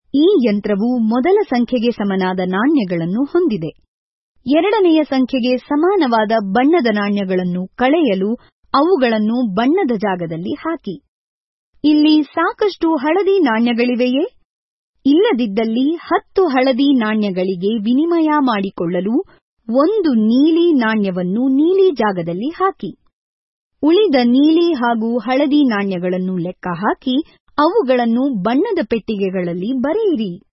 ಈ ಯಂತ್ರವು ಮೊದಲ ಸಂಖ್ಯೆಗೆ ಸಮನಾದ ನಾಣ್ಯಗಳನ್ನು ಹೊಂದಿದೆ ಎರಡನೆಯ ಸಂಖ್ಯೆಗೆ ಸಮಾನವಾದ ಬಣ್ಣದ ನಾಣ್ಯಗಳನ್ನು ಕಳೆಯಲು ಅವುಗಳನ್ನು ಬಣ್ಣದ ಜಾಗದಲ್ಲಿ ಹಾಕಿ ಇಲ್ಲಿ ಸಾಕಷ್ಟು ಹಳದಿ ನಾಣ್ಯಗಳಿವೆಯೇ ಇಲ್ಲದಿದ್ದಲ್ಲಿ ಹತ್ತು ಹಳದಿ ನಾಣ್ಯಗಳಿಗೆ ವಿನಿಮಯ ಮಾಡಿಕೊಳ್ಳಲು ಒಂದು ನೀಲಿ ನಾಣ್ಯವನ್ನು ನೀಲಿ ಜಾಗದಲ್ಲಿ ಹಾಕಿ ಉಳಿದ ನೀಲಿ ಹಾಗೂ ಹಳದಿ ನಾಣ್ಯಗಳನ್ನು ಲೆಕ್ಕ ಹಾಕಿ ಅವುಗಳನ್ನು ಬಣ್ಣದ ಪೆಟ್ಟಿಗೆಗಳಲ್ಲಿ ಬರೆಯಿರಿ